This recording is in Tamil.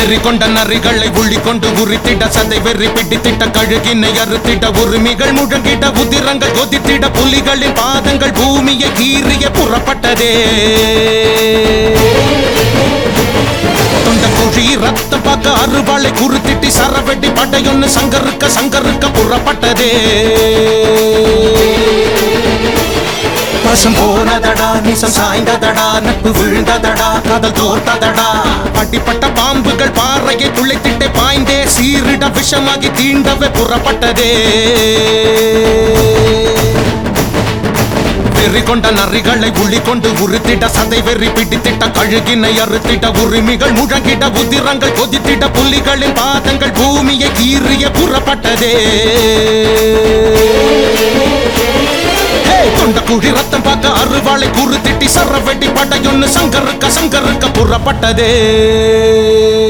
வெறி கொண்ட நரிகளை உள்ளி கொண்டு உரித்திட சதை வெறி பிடித்திட்ட கழுகினை அறுத்திட உரிமைகள் முழங்கிட உதிரங்கள் கொதித்திட புலிகளின் பாதங்கள் பூமியை கீறிய புறப்பட்டதே தொண்ட குழி ரத்தம் பார்க்க அறுவாளை குறுத்திட்டு சரவெட்டி படையொன்னு சங்கருக்க சங்கருக்க புறப்பட்டதே பாசம் போனதடா நிசம் சாய்ந்ததடா நட்பு விழுந்ததடா காதல் தோர்த்ததடா அடிப்பட்ட பாம்புகள் பாறையை துளைத்திட்டே பாய்ந்தே சீரிட விஷமாகி தீண்டவே புறப்பட்டதே வெறி கொண்ட நரிகளை உள்ளி கொண்டு உறுத்திட சதை வெறி பிடித்திட்ட கழுகினை அறுத்திட உரிமைகள் முழங்கிட உதிரங்கள் கொதித்திட புலிகளின் பாதங்கள் பூமியை கீறிய புறப்பட்டதே தொண்ட குழி ரத்தம் பார்க்க அறுவாளை குறுத்திட்டி சரவெட்டி படையொன்னு சங்கருக்க சங்கருக்க புறப்பட்டதே